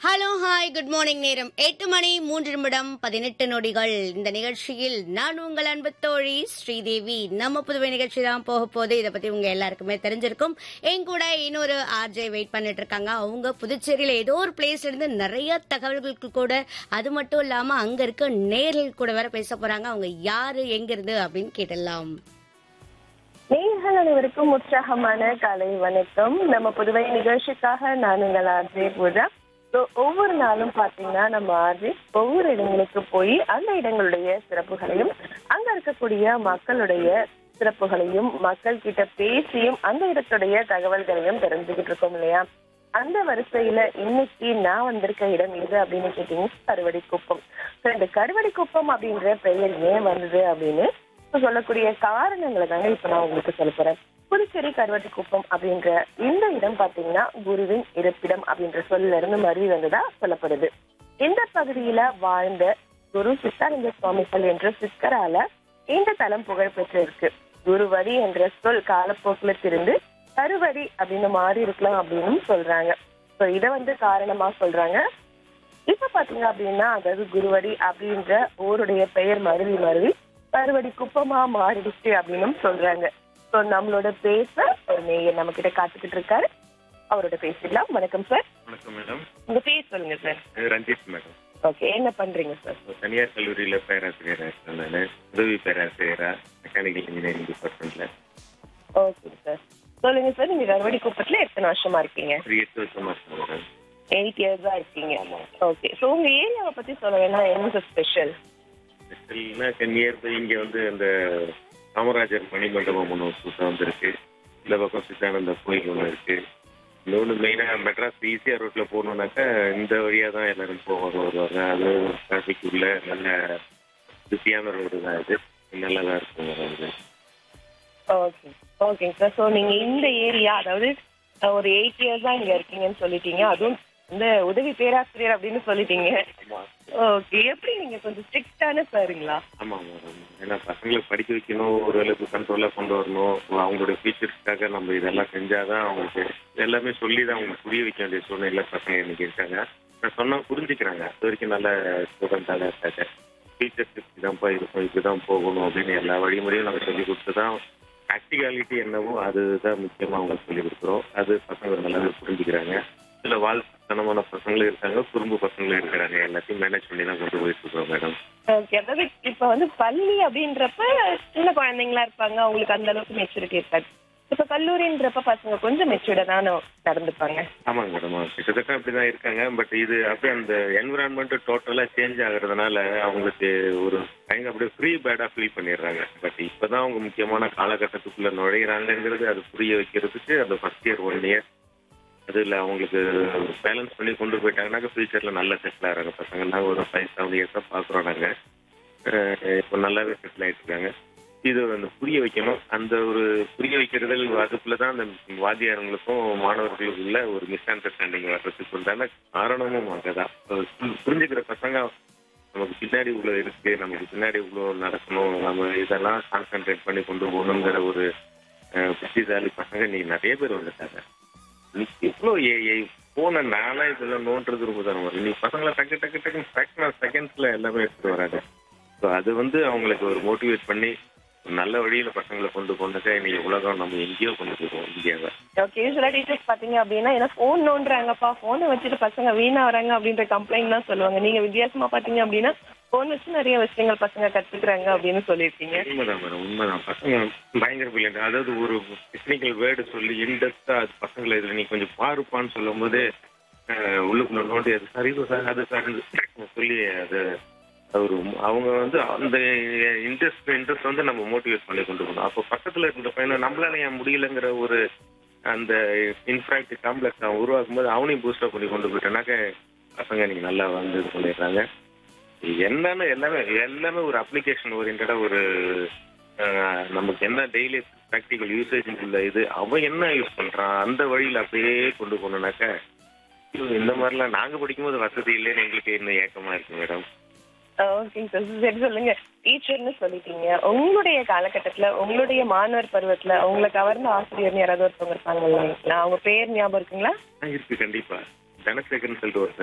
hello hi good morning நேரம் எட்டு மணி மூன்று நிமிடம் பதினெட்டு நொடிகள் இந்த நிகழ்ச்சியில் நான் உங்கள் அன்பு தோழி ஸ்ரீதேவி நம்ம புதுவை நிகழ்ச்சி தான் போக போகுது இதை பத்தி உங்க எல்லாருக்குமே தெரிஞ்சிருக்கும் என் கூட இன்னொரு ஆர்ஜே வெயிட் பண்ணிட்டு இருக்காங்க அவங்க புதுச்சேரியில ஏதோ ஒரு பிளேஸ்ல இருந்து நிறைய தகவல்களுக்கு கூட அது மட்டும் இல்லாம அங்க இருக்க நேரில் கூட வேற பேச போறாங்க அவங்க யாரு எங்க இருந்து அப்படின்னு கேட்டலாம் நேயர்கள் அனைவருக்கும் உற்சாகமான காலை வணக்கம் நம்ம புதுவை நிகழ்ச்சிக்காக நான் உங்கள் ஆர்ஜே பூஜா ஸோ ஒவ்வொரு நாளும் பார்த்தீங்கன்னா நம்ம ஆர்ஜே ஒவ்வொரு இடங்களுக்கு போய் அந்த இடங்களுடைய சிறப்புகளையும் அங்க இருக்கக்கூடிய மக்களுடைய சிறப்புகளையும் மக்கள் கிட்ட பேசியும் அந்த இடத்துடைய தகவல்களையும் தெரிஞ்சுக்கிட்டு இருக்கோம் இல்லையா அந்த வரிசையில இன்னைக்கு நான் வந்திருக்க இடம் எது அப்படின்னு கேட்டீங்க கருவடிக்குப்பம் ஸோ இந்த கருவடிக்குப்பம் அப்படின்ற பெயர் ஏன் வந்தது அப்படின்னு இப்ப சொல்லக்கூடிய காரணங்களை தாங்க இப்ப நான் உங்களுக்கு சொல்ல போறேன் புதுச்சேரி கருவட்டிக்குப்பம் அப்படின்ற இந்த இடம் பாத்தீங்கன்னா குருவின் இருப்பிடம் அப்படின்ற சொல்ல இருந்து மருவி வந்ததா சொல்லப்படுது இந்த பகுதியில வாழ்ந்த குரு சித்தானந்த சுவாமிகள் என்ற சித்தரால இந்த தலம் புகழ் பெற்றிருக்கு குருவடி என்ற சொல் காலப்போக்குல திருந்து கருவடி அப்படின்னு மாறி இருக்கலாம் அப்படின்னு சொல்றாங்க சோ இத வந்து காரணமா சொல்றாங்க இப்ப பாத்தீங்க அப்படின்னா அதாவது குருவடி அப்படின்ற ஊருடைய பெயர் மருவி மருவி கருவடி குப்பமா மாறிடுச்சு அப்படின்னு சொல்றாங்க சோ நம்மளோட பேச ஒரு நேயர் நம்ம கிட்ட காத்துக்கிட்டு இருக்காரு அவரோட பேசிடலாம் வணக்கம் சார் வணக்கம் மேடம் உங்க பேர் சொல்லுங்க சார் இது ரஞ்சித் மேடம் ஓகே என்ன பண்றீங்க சார் ஒரு தனியார் கல்லூரியில் பேராசிரியராக இருக்கேன் நான் உதவி பேராசிரியரா மெக்கானிக்கல் இன்ஜினியரிங் டிபார்ட்மெண்ட்ல ஓகே சார் சொல்லுங்க சார் நீங்க கருவடி குப்பத்துல எத்தனை வருஷமா இருக்கீங்க ஒரு எட்டு வருஷமா இருக்கேன் மேடம் எயிட் இயர்ஸா இருக்கீங்க ஓகே சோ உங்க ஏரியாவை பத்தி சொல்ல வேணா என்ன ஸ்பெஷல் ஸ்பெஷல்னா நியர்பை இங்கே வந்து அந்த காமராஜர் மணிமண்டபம் ஒன்று புதுசாக வந்திருக்கு இந்த பக்கம் சித்தானந்த கோயில் ஒன்று இருக்கு இன்னொன்று மெயினாக மெட்ராஸ் ஈஸியாக ரோட்டில் போகணுன்னாக்கா இந்த வழியாக தான் எல்லாரும் போவாங்க வருவாங்க அது டிராஃபிக் உள்ள நல்ல பிஸியான ரோடு தான் இது நல்லா தான் இருக்கும் அது ஓகே ஓகேங்க சார் ஸோ நீங்க இந்த ஏரியா அதாவது அஹ், ஒரு எயிட் இயர்ஸ் தான் இங்க இருக்கீங்கன்னு சொல்லிட்டீங்க அதுவும் இந்த உதவி பேராசிரியர் அப்படின்னு சொல்லிட்டீங்க ஓகே எப்படி நீங்க கொஞ்சம் ஸ்ட்ரிக்டான சாருங்களா ஆமாம் மேடம் ஏன்னா பசங்களை படிக்க வைக்கணும் ஒரு அளவுக்கு கண்ட்ரோலாக கொண்டு வரணும் அவங்களுடைய ஃபியூச்சர்ஸ்க்காக நம்ம இதெல்லாம் செஞ்சாதான் அவங்களுக்கு எல்லாமே சொல்லி தான் அவங்களுக்கு புரிய வைக்க வேண்டிய சூழ்நிலை பசங்க இன்னைக்கு இருக்காங்க நான் சொன்னா புரிஞ்சுக்கிறாங்க அது வரைக்கும் நல்ல ஸ்டூடெண்ட்டாக தான் இருக்காங்க ஃபியூச்சர்ஸ் இப்படிதான்ப்பா இருக்கும் இப்படி தான் போகணும் அப்படின்னு எல்லா வழிமுறையும் நம்ம சொல்லி கொடுத்து தான் ப்ராக்டிகாலிட்டி என்னவோ அதுதான் முக்கியமாக அவங்களுக்கு சொல்லி கொடுக்குறோம் அது பசங்க நல்லாவே புரிஞ்சுக்கிறாங்க இதில் வாழ்த்தனமான பசங்களும் இருக்காங்க குறும்பு பசங்களும் இருக்கிறாங்க எல்லாத்தையும் மேனேஜ் பண்ணி தான் கொண்டு போயிட்டு இருக்கோம் மேடம் ஓகே அதாவது இப்ப வந்து பள்ளி அப்படின்றப்ப சின்ன குழந்தைங்களா இருப்பாங்க அவங்களுக்கு அந்த அளவுக்கு மெச்சூரிட்டி இருக்காது இப்ப கல்லூரின்றப்ப பசங்க கொஞ்சம் மெச்சூர்டா தானே நடந்துப்பாங்க ஆமாங்க மேடம் கிட்டத்தட்ட அப்படிதான் இருக்காங்க பட் இது அப்படியே அந்த என்விரான்மெண்ட் டோட்டலா சேஞ்ச் ஆகுறதுனால அவங்களுக்கு ஒரு டைம் அப்படியே ஃப்ரீ பேடா ஃபீல் பண்ணிடுறாங்க பட் இப்பதான் அவங்க முக்கியமான காலகட்டத்துக்குள்ள நுழையிறாங்கங்கிறது அது புரிய வைக்கிறதுக்கு அந்த ஃபர்ஸ்ட் இயர் ஒன் இயர் அதுல அவங்களுக்கு பேலன்ஸ் பண்ணி கொண்டு போயிட்டாங்கன்னாக்க ஃபியூச்சர்ல நல்லா செட்டில் ஆகிறாங்க பசங்க நாங்கள் ஒரு ஃபைவ் செவன் இயர்ஸா பாக்குறோம் நாங்க அஹ் இப்போ நல்லாவே செட்டில் ஆயிட்டு இருக்காங்க இது அந்த புரிய வைக்கணும் அந்த ஒரு புரிய வைக்கிறதில் அதுக்குள்ள தான் அந்த வாத்தியாரங்களுக்கும் மாணவர்களுக்குள்ள ஒரு மிஸ் அண்டர்ஸ்டாண்டிங் வர்றதுக்கு உண்டான காரணமும் அங்கதான் அது பு- புரிஞ்சுக்கிற பசங்க நமக்கு பின்னாடி இவ்வளோ இருக்கு நமக்கு பின்னாடி இவ்வளோ நடக்கணும் நம்ம இதெல்லாம் கான்சென்ட்ரேட் பண்ணி கொண்டு போகணுங்கிற ஒரு அஹ், புத்திசாலி பசங்க நீ நிறைய பேர் வந்துட்டாங்க நீ இவ்வளோ ஏஐ போன நாளா இதெல்லாம் நோன்றது ரொம்ப தரம் வரும் நீ பசங்களை டக்கு டக்கு டக்குன்னு ஃபிராக்ஷன் ஆஃப் செகண்ட்ஸ்ல எல்லாமே எடுத்துட்டு வராங்க ஸோ அது வந்து அவங்களுக்கு ஒரு மோட்டிவேட் பண்ணி ஒரு நல்ல வழியில பசங்களை கொண்டு போனாக்கா இன்னைக்கு உலகம் நம்ம எங்கேயோ கொண்டு போயிடுவோம் இந்தியாவை ஓகே யூஸ்வலா டீச்சர்ஸ் பாத்தீங்க அப்படின்னா ஏன்னா ஃபோன் நோண்டுறாங்கப்பா போனை வச்சுட்டு பசங்க வீணா வராங்க அப்படின்ற கம்ப்ளைண்ட் தான் சொல்லுவாங்க நீங்க வித்தியாசமா பாத்தீங்க அப்படின்னா போன் வச்சு நிறைய விஷயங்கள் பசங்க கத்துக்கிறாங்க அப்படின்னு சொல்லியிருக்கீங்க உண்மைதான் மேடம் உண்மைதான் பசங்க பயங்கர பிள்ளைங்க அதாவது ஒரு டெக்னிக்கல் வேர்டு சொல்லி இன்டெப்தா அது பசங்களை இதுல நீ கொஞ்சம் பாருப்பான்னு சொல்லும் போது அஹ், உள்ளுக்குள்ள நோண்டி அது சரி சார் அது சார் சொல்லி அது ஒரு அவங்க வந்து அந்த இன்ட்ரெஸ்ட் இன்ட்ரெஸ்ட் வந்து நம்ம மோட்டிவேட் பண்ணி கொண்டு போகணும் அப்போ பக்கத்துல இருக்கிற பையனை நம்மளால ஏன் முடியலங்கிற ஒரு அந்த இன்ஃபேக்ட் காம்ப்ளெக்ஸ் அவன் உருவாக்கும் போது அவனையும் பூஸ்டப் பண்ணி கொண்டு போயிட்டோன்னாக்க பசங்க நீங்க நல்லா வந்து இது பண்ணிடுறாங்க என்னன்னு எல்லாமே எல்லாமே ஒரு அப்ளிகேஷன் ஓரியன்டா ஒரு அஹ், நமக்கு என்ன டெய்லி ப்ராக்டிக்கல் யூசேஜ் உள்ள இது அவன் என்ன யூஸ் பண்றான் அந்த வழியில அப்படியே கொண்டு போனோம்னாக்க ஐயோ, இந்த மாதிரிலாம் நாங்க படிக்கும்போது வசதி இல்லைன்னு எங்களுக்கு இன்னும் ஏக்கமா இருக்கு மேடம் ஓகேங்க சார் சரி சொல்லுங்க டீச்சர்னு சொல்லிட்டீங்க உங்களுடைய காலகட்டத்துல உங்களுடைய மாணவர் பருவத்துல உங்களை கவர்ந்த ஆசிரியர்னு யாராவது ஒருத்தவங்க இருப்பாங்க இல்லைங்களா அவங்க பேர் ஞாபகம் இருக்குங்களா இருக்கு கண்டிப்பா தனசேகர்னு சொல்லிட்டு ஒரு